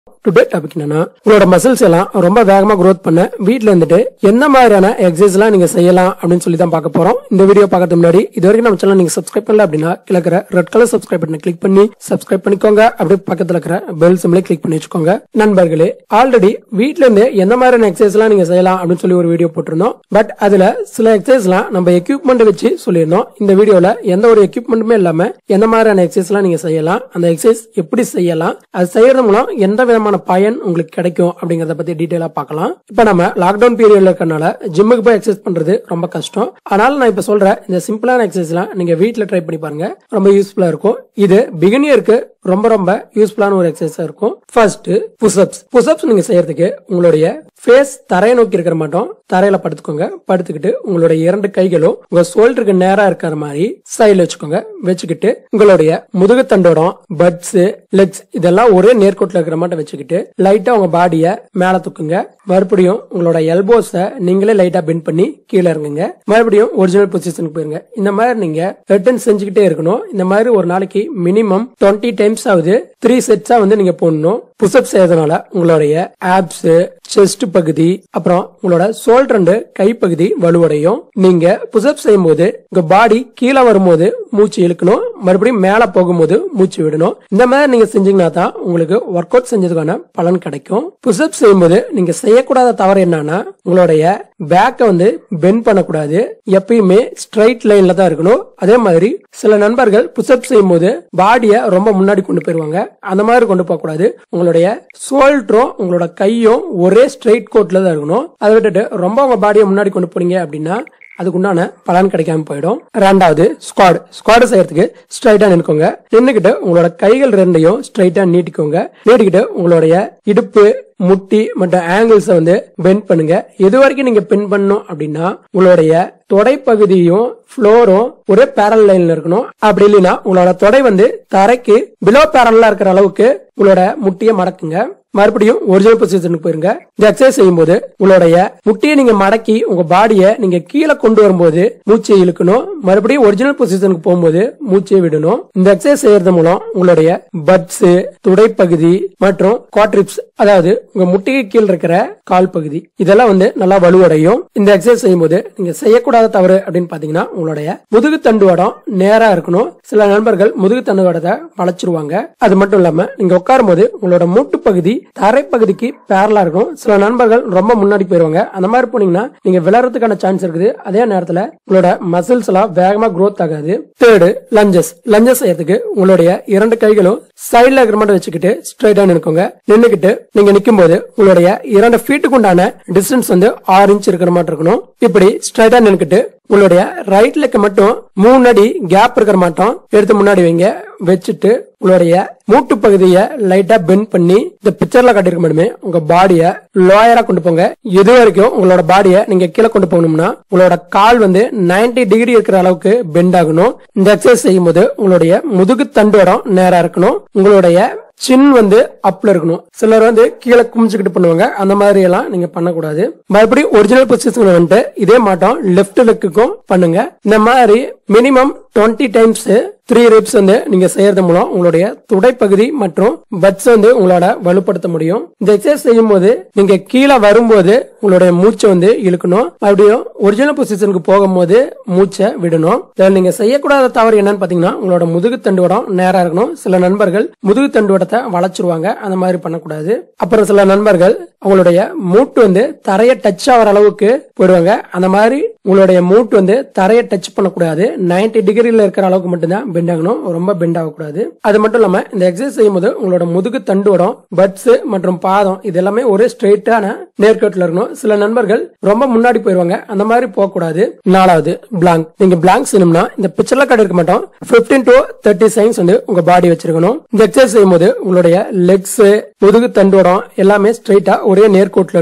today topic என்னன்னா உங்களோட muscles எல்லாம் ரொம்ப வேகமா growth பண்ண வீட்ல இருந்துட்டு என்ன மாதிரியான எக்ஸசைஸ் எல்லாம் நீங்க செய்யலாம் அப்படின்னு சொல்லி தான் பார்க்க போறோம் இந்த வீடியோ பார்க்கறது முன்னாடி இது வரைக்கும் நம்ம சேனல் நீங்க சப்ஸ்கிரைப் பண்ணல அப்படின்னா கீழ இருக்கிற ரெட் கலர் சப்ஸ்கிரைப் பட்டனை கிளிக் பண்ணி சப்ஸ்கிரைப் பண்ணிக்கோங்க அப்படியே பக்கத்துல இருக்கிற பெல் சிம்லை கிளிக் பண்ணி வச்சுக்கோங்க நண்பர்களே ஆல்ரெடி வீட்ல இருந்து எந்த மாதிரியான எக்ஸசைஸ் எல்லாம் நீங்க செய்யலாம் அப்படின்னு சொல்லி ஒரு வீடியோ போட்டிருந்தோம் பட் அதுல சில எக்ஸசைஸ் எல்லாம் நம்ம எக்யூப்மெண்ட் வச்சு சொல்லியிருந்தோம் இந்த வீடியோல எந்த ஒரு எக்யூப்மெண்ட்டுமே இல்லாம எந்த மாதிரியான எக்ஸசைஸ் எல்லாம் நீங்க செய்யலாம் அந்த எக்ஸசைஸ் எப்படி செய்யலாம் அது செய்யறது மூலம் எந்த விதமான பயன் உங்களுக்கு கிடைக்கும் அப்படிங்கறத பத்தி டீடைலா பார்க்கலாம் இப்ப நம்ம லாக்டவுன் பீரியட்ல இருக்கறனால ஜிம்முக்கு போய் எக்ஸசைஸ் பண்றது ரொம்ப கஷ்டம் அதனால நான் இப்ப சொல்ற இந்த சிம்பிளான எக்ஸசைஸ் எல்லாம் நீங்க வீட்ல ட்ரை பண்ணி பாருங்க ரொம்ப யூஸ்ஃபுல்லா இருக்கும் இது பிகினியருக்கு ரொம்ப ரொம்ப யூஸ்ஃபுல்லான ஒரு எக்ஸசைஸா இருக்கும் ஃபர்ஸ்ட் புஷ்அப்ஸ் புஷ்அப்ஸ் நீங்க செய்யறதுக்கு உங்களுடைய ஃபேஸ் தரையை நோக்கி இருக்கிற மாட்டோம் தரையில படுத்துக்கோங்க படுத்துக்கிட்டு உங்களுடைய இரண்டு கைகளும் உங்க ஷோல்டருக்கு நேரா இருக்கிற மாதிரி சைடுல வச்சுக்கோங்க வச்சுக்கிட்டு உங்களுடைய முதுகுத்தண்டோடம் பட்ஸ் லெக்ஸ் இதெல்லாம் ஒரே நேர்கோட்டில் இருக்கிற மாட்டம் வச்சுக்கிட்டு லைட்டா உங்க பாடிய மேல தூக்குங்க மறுபடியும் உங்களோட எல்போஸ நீங்களே லைட்டா பெண்ட் பண்ணி கீழே இறங்குங்க மறுபடியும் ஒரிஜினல் பொசிஷனுக்கு போயிருங்க இந்த மாதிரி நீங்க ரிட்டர்ன் செஞ்சுக்கிட்டே இருக்கணும் இந்த மாதிரி ஒரு நாளைக்கு மினிமம் டுவெண்ட்டி டைம்ஸ் ஆகுது த்ரீ செட்ஸா வந்து நீங்க போடணும் புஷ்அப் செய்யறதுனால உங்களுடைய ஆப்ஸ் செஸ்ட் பகுதி அப்புறம் உங்களோட ஷோல்டர் அண்ட் கைப்பகுதி வலுவடையும் நீங்க புஷ்அப் செய்யும் போது உங்க பாடி கீழே வரும்போது மூச்சு இழுக்கணும் மறுபடியும் மேல போகும்போது மூச்சு விடணும் இந்த மாதிரி நீங்க செஞ்சீங்கன்னா தான் உங்களுக்கு ஒர்க் அவுட் செஞ்சதுக்கான பலன் கிடைக்கும் புஷ்அப் செய்யும்போது நீங்க செய்யக்கூடாத தவறு என்னன்னா உங்களுடைய பேக்கை வந்து பெண்ட் பண்ணக்கூடாது எப்பயுமே ஸ்ட்ரைட் லைன்ல தான் இருக்கணும் அதே மாதிரி சில நண்பர்கள் புஷ்அப் செய்யும் போது பாடிய ரொம்ப முன்னாடி கொண்டு போயிருவாங்க அந்த மாதிரி கொண்டு போக கூடாது உங்களுடைய ஷோல்டரும் உங்களோட கையும் ஒரே ஸ்ட்ரைட் கோட்ல தான் இருக்கணும் அதை விட்டுட்டு ரொம்ப உங்க பாடியை முன்னாடி கொண்டு போறீங்க அப்படின்னா அதுக்குண்டான பலன் கிடைக்காம போயிடும் ரெண்டாவது ஸ்குவாட் ஸ்குவாட் செய்யறதுக்கு ஸ்ட்ரைட்டா நின்னுக்கோங்க நின்னுக்கிட்டு உங்களோட கைகள் ரெண்டையும் ஸ்ட்ரைட்டா நீட்டிக்கோங்க நீட்டிக்கிட்டு உங்களுடைய இடுப்பு முட்டி மற்றும் ஆங்கிள்ஸ வந்து பெண்ட் பண்ணுங்க எது வரைக்கும் நீங்க பெண்ட் பண்ணணும் அப்படின்னா உங்களுடைய தொடை பகுதியும் ஃப்ளோரும் ஒரே பேரல் லைன்ல இருக்கணும் அப்படி இல்லைன்னா உங்களோட தொடை வந்து தரைக்கு பிலோ பேரலா இருக்கிற அளவுக்கு உங்களோட முட்டியை மடக்குங்க மறுபடியும் ஒரிஜினல் பொசிஷனுக்கு போயிருங்க இந்த எக்ஸசைஸ் செய்யும் போது உங்களுடைய முட்டியை நீங்க மடக்கி உங்க பாடியை நீங்க கீழே கொண்டு வரும்போது மூச்சை இழுக்கணும் மறுபடியும் ஒரிஜினல் பொசிஷனுக்கு போகும்போது மூச்சை விடணும் இந்த எக்ஸசைஸ் செய்யறது மூலம் உங்களுடைய பட்ஸ் துடைப்பகுதி மற்றும் குவாட்ரிப்ஸ் அதாவது உங்க முட்டிக்கு கீழ் இருக்கிற கால் பகுதி இதெல்லாம் வந்து நல்லா வலுவடையும் இந்த எக்ஸசைஸ் செய்யும் போது நீங்க செய்யக்கூடாத தவறு அப்படின்னு பாத்தீங்கன்னா உங்களுடைய முதுகு தண்டுவடம் நேரா இருக்கணும் சில நண்பர்கள் முதுகு தண்டுவடத்தை வளைச்சிருவாங்க அது மட்டும் இல்லாம நீங்க உட்காரும் போது உங்களோட மூட்டு பகுதி தரைப்பகுதிக்கு பேரலா இருக்கும் சில நண்பர்கள் ரொம்ப முன்னாடி போயிருவாங்க அந்த மாதிரி போனீங்கன்னா நீங்க விளறதுக்கான சான்ஸ் இருக்குது அதே நேரத்துல உங்களோட மசில்ஸ் எல்லாம் வேகமா growth ஆகாது தேர்டு லஞ்சஸ் லஞ்சஸ் செய்யறதுக்கு உங்களுடைய இரண்டு கைகளும் சைடுல இருக்கிற மட்டும் வச்சுக்கிட்டு ஸ்ட்ரைட்டா நின்னுக்கோங்க நின்னுக்கிட்டு நீங்க நிக்கும் போது உங்களுடைய இரண்டு ஃபீட்டுக்கு உண்டான டிஸ்டன்ஸ் வந்து ஆறு இன்ச் இருக்கிற மாதிரி இருக்கணும் இப்படி ஸ்ட்ரைட்டா நின்னுக்கிட்டு உங்களுடைய ரைட் லெக் மட்டும் மூணு அடி கேப் இருக்கிற மாட்டோம் எடுத்து முன்னாடி வைங்க வச்சுட்டு உங்களுடைய மூட்டு பகுதியை லைட்டா பெண்ட் பண்ணி இந்த பிக்சர்ல காட்டியிருக்க மட்டுமே உங்க பாடிய லோயரா கொண்டு போங்க இது வரைக்கும் உங்களோட பாடிய நீங்க கீழே கொண்டு போகணும்னா உங்களோட கால் வந்து 90 டிகிரி இருக்கிற அளவுக்கு பெண்ட் ஆகணும் இந்த எக்ஸசைஸ் செய்யும் போது உங்களுடைய முதுகு தண்டுவடம் நேரா இருக்கணும் உங்களுடைய சின் வந்து அப்ல இருக்கணும் சிலர் வந்து கீழே குமிச்சுக்கிட்டு பண்ணுவாங்க அந்த மாதிரி எல்லாம் நீங்க பண்ணக்கூடாது மறுபடியும் ஒரிஜினல் பொசிஷன் வந்துட்டு இதே மாட்டோம் லெஃப்ட் லெக்குக்கும் பண்ணுங்க இந்த மாதிரி minimum twenty times three reps வந்து நீங்க செய்யறது மூலம் உங்களுடைய துடைப்பகுதி மற்றும் பட்ஸ் வந்து உங்களோட வலுப்படுத்த முடியும் இந்த எக்ஸசைஸ் செய்யும் போது நீங்க கீழே வரும்போது உங்களுடைய மூச்சை வந்து இழுக்கணும் மறுபடியும் ஒரிஜினல் பொசிஷனுக்கு போகும்போது மூச்சை விடணும் இதுல நீங்க செய்யக்கூடாத தவறு என்னன்னு பாத்தீங்கன்னா உங்களோட முதுகு தண்டுவடம் நேரா இருக்கணும் சில நண்பர்கள் முதுகு தண்டுவடத்தை வளைச்சிருவாங்க அந்த மாதிரி பண்ணக்கூடாது அப்புறம் சில நண்பர்கள் அவங்களுடைய மூட்டு வந்து தரைய டச் ஆகிற அளவுக்கு போயிடுவாங்க அந்த மாதிரி உங்களுடைய மூட்டு வந்து தரைய டச் பண்ணக்கூடாது 90 டிகிரில இருக்கிற அளவுக்கு மட்டும்தான் பெண்ட் ஆகணும் ரொம்ப பெண்ட் ஆகக்கூடாது அது மட்டும் இல்லாம இந்த எக்ஸசைஸ் செய்யும் போது உங்களோட முதுகு தண்டுவடம் பட்ஸ் மற்றும் பாதம் இது எல்லாமே ஒரே ஸ்ட்ரெயிட்டான நேர்கோட்டில் இருக்கணும் சில நண்பர்கள் ரொம்ப முன்னாடி போயிருவாங்க அந்த மாதிரி போகக்கூடாது நாலாவது பிளாங்க் நீங்க பிளாங்க் செய்யணும்னா இந்த பிக்சர்ல கடை இருக்க மாட்டோம் 15 டு தேர்ட்டி சைன்ஸ் வந்து உங்க பாடி வச்சிருக்கணும் இந்த எக்ஸசைஸ் செய்யும் போது உங்களுடைய லெக்ஸ் முதுகு தண்டுவடம் எல்லாமே ஸ்ட்ரெயிட்டா ஒரே நேர்கோட்டில் இருக்கணும்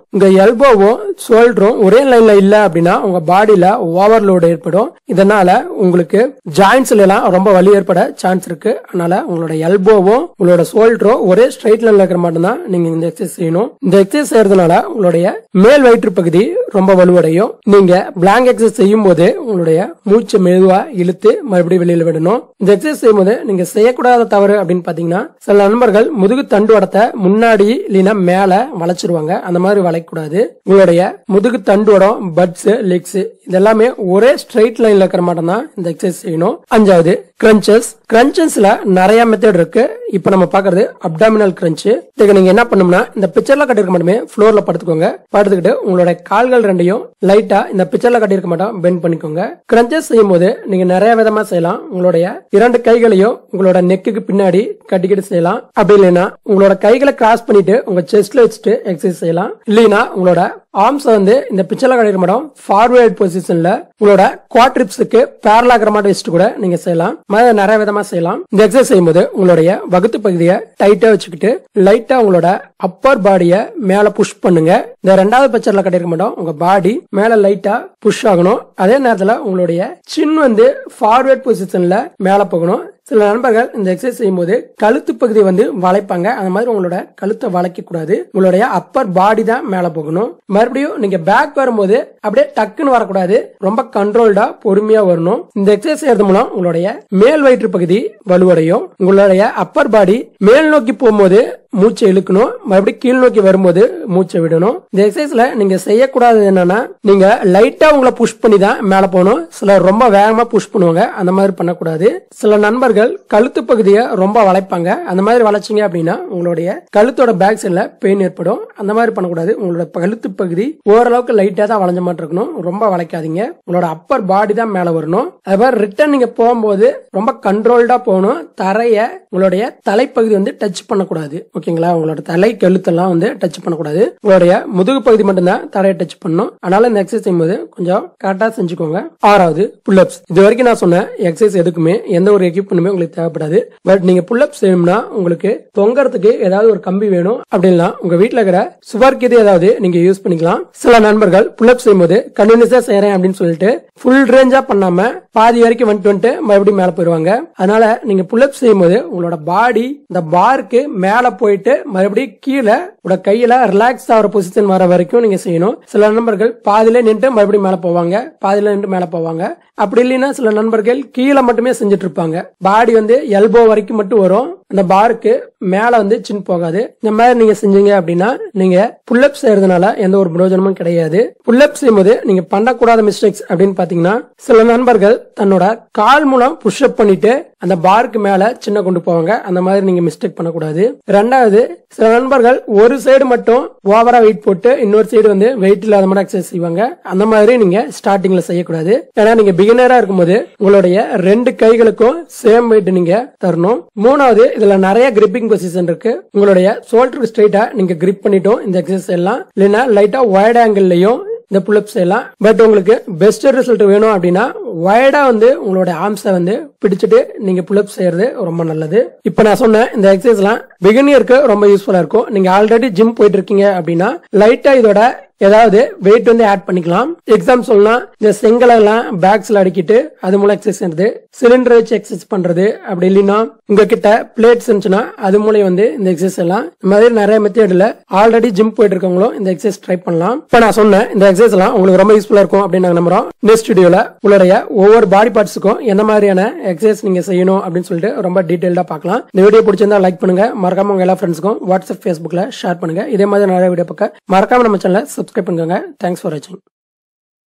உங்க எல்போவும் ஷோல்டரும் ஒரே லைன்ல இல்ல அப்படின்னா உங்க பாடியில ஓவர்லோடு ஏற்படும் இதனால உங்களுக்கு ஜாயின்ஸ்ல எல்லாம் ரொம்ப வலி ஏற்பட சான்ஸ் இருக்கு அதனால உங்களோட எல்போவும் உங்களோட ஷோல்டரும் ஒரே ஸ்ட்ரைட் லைன்ல இருக்கிற மட்டும்தான் நீங்க இந்த எக்ஸசைஸ் செய்யணும் இந்த எக்ஸசைஸ் செய்யறதுனால உங்களுடைய மேல் வயிற்று பகுதி ரொம்ப வலுவடையும் நீங்க பிளாங்க் எக்ஸசைஸ் செய்யும் போது உங்களுடைய மூச்சு மெதுவா இழுத்து மறுபடியும் வெளியில விடணும் இந்த எக்ஸசைஸ் செய்யும் போது நீங்க செய்யக்கூடாத தவறு அப்படின்னு பாத்தீங்கன்னா சில நண்பர்கள் முதுகு தண்டுவடத்தை முன்னாடி இல்லைன்னா மேல வளைச்சிருவாங்க அந்த மாதிரி வளைக்கக்கூடாது உங்களுடைய முதுகு தண்டுவடம் பட்ஸ் லெக்ஸ் இதெல்லாமே ஒரே ஸ்ட்ரைட் லைன்ல இருக்கிற மாட்டம் தான் இந்த எக்ஸசைஸ் செய்யணும் அஞ்சாவது கிரன்ச்சஸ் கிரன்ச்சஸ்ல நிறைய மெத்தட் இருக்கு இப்ப நம்ம பாக்குறது அப்டாமினல் கிரன்ச் இதுக்கு நீங்க என்ன பண்ணணும்னா இந்த பிக்சர்ல கட்டிருக்க மட்டுமே ஃப்ளோர்ல படுத்துக்கோங்க படுத்துக்கிட்டு உங்களோட கால்கள் ரெண்டையும் லைட்டா இந்த பிக்சர்ல கட்டியிருக்க மாட்டோம் பெண்ட் பண்ணிக்கோங்க கிரன்ச்சஸ் செய்யும் போது நீங்க நிறைய விதமா செய்யலாம் உங்களுடைய இரண்டு கைகளையும் உங்களோட நெக்குக்கு பின்னாடி கட்டிக்கிட்டு செய்யலாம் அப்படி இல்லைன்னா உங்களோட கைகளை கிராஸ் பண்ணிட்டு உங்க செஸ்ட்ல வச்சுட்டு எக்ஸசைஸ் செய்யலாம் இல்லைன்னா உங்களோட ஆர்ம்ஸ் வந்து இந்த பிக்சர்ல கட்டிருக்க மாட்டோம் ஃபார்வர்ட் பொசிஷன்ல உங்களோட குவாட்ரிப்ஸுக்கு பேரலா இருக்கிற மாதிரி வச்சுட்டு கூட நீங்க செய்யலாம் மாதிரி நிறைய விதமா செய்யலாம் இந்த எக்ஸசைஸ் செய்யும்போது உங்களுடைய வகுத்து பகுதியை டைட்டா வச்சுக்கிட்டு லைட்டா உங்களோட அப்பர் பாடிய மேல புஷ் பண்ணுங்க இந்த ரெண்டாவது பிக்சர்ல கட்டிருக்க மாட்டோம் உங்க பாடி மேல லைட்டா புஷ் ஆகணும் அதே நேரத்துல உங்களுடைய சின் வந்து ஃபார்வர்ட் பொசிஷன்ல மேல போகணும் சில நண்பர்கள் இந்த எக்ஸசைஸ் செய்யும்போது கழுத்து பகுதி வந்து வளைப்பாங்க அந்த மாதிரி உங்களோட கழுத்தை வளைக்க கூடாது உங்களுடைய அப்பர் பாடி தான் மேல போகணும் மறுபடியும் நீங்க பேக் வரும்போது அப்படியே டக்குன்னு வரக்கூடாது ரொம்ப கண்ட்ரோல்டா பொறுமையா வரணும் இந்த எக்ஸசைஸ் செய்யறது மூலம் உங்களுடைய மேல் வயிற்று பகுதி வலுவடையும் உங்களுடைய அப்பர் பாடி மேல் நோக்கி போகும்போது மூச்சை இழுக்கணும் மறுபடியும் கீழ் நோக்கி வரும்போது மூச்சை விடணும் இந்த எக்ஸசைஸ்ல நீங்க செய்யக்கூடாதது என்னன்னா நீங்க லைட்டா உங்களை புஷ் பண்ணி தான் மேல போகணும் சிலர் ரொம்ப வேகமா புஷ் பண்ணுவாங்க அந்த மாதிரி பண்ணக்கூடாது சில நண்பர்கள் கழுத்து பகுதியை ரொம்ப வளைப்பாங்க அந்த மாதிரி வளைச்சிங்க அப்படின்னா உங்களுடைய கழுத்தோட பேக் சைட்ல பெயின் ஏற்படும் அந்த மாதிரி பண்ணக்கூடாது உங்களோட கழுத்து பகுதி ஓரளவுக்கு லைட்டா தான் வளைஞ்ச மாதிரி இருக்கணும் ரொம்ப வளைக்காதீங்க உங்களோட அப்பர் பாடி தான் மேல வரணும் அது மாதிரி ரிட்டர்ன் நீங்க போகும்போது ரொம்ப கண்ட்ரோல்டா போகணும் தரைய உங்களுடைய தலைப்பகுதி வந்து டச் பண்ணக்கூடாது ஓகேங்களா உங்களோட தலை கழுத்தெல்லாம் வந்து டச் பண்ணக்கூடாது உங்களுடைய முதுகு பகுதி மட்டும்தான் தரையை டச் பண்ணணும் அதனால இந்த எக்ஸசைஸ் செய்யும்போது கொஞ்சம் கரெக்டா செஞ்சுக்கோங்க ஆறாவது புல்லப்ஸ் இது வரைக்கும் நான் சொன்ன எக்ஸசைஸ் எதுக்குமே எந்த ஒரு எக்யூப்மெண்ட்டுமே உங்களுக்கு தேவைப்படாது பட் நீங்க புல்லப் செய்யணும்னா உங்களுக்கு தொங்கறதுக்கு ஏதாவது ஒரு கம்பி வேணும் அப்படின்னா உங்க வீட்டுல இருக்கிற சுவர்க்கு ஏதாவது நீங்க யூஸ் பண்ணிக்கலாம் சில நண்பர்கள் புல்லப் செய்யும்போது கண்டினியூஸா செய்யறேன் அப்படின்னு சொல்லிட்டு ஃபுல் ரேஞ்சா பண்ணாம பாதி வரைக்கும் வந்துட்டு வந்துட்டு மறுபடியும் மேல போயிருவாங்க அதனால நீங்க புல்லப் செய்யும்போது உங்களோட பாடி இந்த பாருக்கு மேல போயிட்டு மறுபடியும் கீழே உங்களோட கையில ரிலாக்ஸ் ஆகிற பொசிஷன் வர வரைக்கும் நீங்க செய்யணும் சில நண்பர்கள் பாதியில நின்று மறுபடியும் மேல போவாங்க பாதியில நின்று மேல போவாங்க அப்படி இல்லைன்னா சில நண்பர்கள் கீழே மட்டுமே செஞ்சுட்டு இருப்பாங்க பாடி வந்து எல்போ வரைக்கும் மட்டும் வரும் அந்த பாருக்கு மேல வந்து சின் போகாது இந்த மாதிரி நீங்க செஞ்சீங்க அப்படின்னா நீங்க புல்லப் செய்யறதுனால எந்த ஒரு பிரயோஜனமும் கிடையாது புல்லப் செய்யும்போது நீங்க பண்ணக்கூடாத மிஸ்டேக்ஸ் அப்படின்னு பாத்தீங்கன்னா சில நண்பர்கள் தன்னோட கால் மூலம் புஷ்அப் பண்ணிட்டு அந்த பாருக்கு மேல சின்ன கொண்டு போவாங்க அந்த மாதிரி நீங்க மிஸ்டேக் பண்ணக்கூடாது ரெண்டாவது சில நண்பர்கள் ஒரு சைடு மட்டும் ஓவரா வெயிட் போட்டு இன்னொரு சைடு வந்து வெயிட் இல்லாத மாதிரி எக்ஸசைஸ் செய்வாங்க அந்த மாதிரி நீங்க ஸ்டார்டிங்ல செய்யக்கூடாது ஏன்னா நீங்க பிகினரா இருக்கும்போது உங்களுடைய ரெண்டு கைகளுக்கும் சேம் வெயிட் நீங்க தரணும் மூணாவது இதுல நிறைய கிரிப்பிங் பொசிஷன் இருக்கு உங்களுடைய ஷோல்டருக்கு ஸ்ட்ரைட்டா நீங்க கிரிப் பண்ணிட்டோம் இந்த எக்ஸசைஸ் எல்லாம் இல்லைன்னா லைட்டா வைட் ஆங்கிள்லயும் இந்த புல்லப் செய்யலாம் பட் உங்களுக்கு பெஸ்ட் ரிசல்ட் வேணும் அப்படின்னா வைடா வந்து உங்களோட ஆர்ம்ஸை வந்து பிடிச்சிட்டு நீங்க புல்லப் செய்யறது ரொம்ப நல்லது இப்ப நான் சொன்ன இந்த எக்ஸசைஸ் எல்லாம் பிகினியருக்கு ரொம்ப யூஸ்ஃபுல்லா இருக்கும் நீங்க ஆல்ரெடி ஜிம் போயிட்டு இருக்கீங்க அப்படின்னா லைட்டா இதோட ஏதாவது வெயிட் வந்து ஆட் பண்ணிக்கலாம் எக்ஸாம் சொல்லலாம் இந்த செங்கலை எல்லாம் பேக்ஸ்ல அடிக்கிட்டு அது மூலம் எக்ஸசைஸ் பண்ணுறது சிலிண்டர் வச்சு எக்ஸசைஸ் பண்றது அப்படி இல்லைன்னா உங்ககிட்ட பிளேட்ஸ் இருந்துச்சுன்னா அது மூலம் வந்து இந்த எக்ஸசைஸ் எல்லாம் இந்த மாதிரி நிறைய மெத்தேட்ல ஆல்ரெடி ஜிம் போயிட்டு இருக்கவங்களும் இந்த எக்ஸசைஸ் ட்ரை பண்ணலாம் இப்ப நான் சொன்ன இந்த எக்ஸசைஸ் எல்லாம் உங்களுக்கு ரொம்ப யூஸ்ஃபுல்லா இருக்கும் அப்படின்னு நாங்க நம்புறோம் நெக்ஸ்ட் வீடியோல உங்களுடைய ஒவ்வொரு பாடி பார்ட்ஸுக்கும் என்ன மாதிரியான எக்ஸசைஸ் நீங்க செய்யணும் அப்படின்னு சொல்லிட்டு ரொம்ப டீடைல்டா பார்க்கலாம் இந்த வீடியோ பிடிச்சிருந்தா லைக் பண்ணுங்க மறக்காம உங்க எல்லா ஃப்ரெண்ட்ஸ்க்கும் வாட்ஸ்அப் ஃபேஸ்புக்ல ஷேர் பண்ணுங்க இதே மாதிரி நிறைய வீடியோ பார்க்க மறக்காம நம்ம சேனலை சப்ஸ்கிரைப் பண்ணுங்க தேங்க்ஸ் ஃபார் வாட்சிங்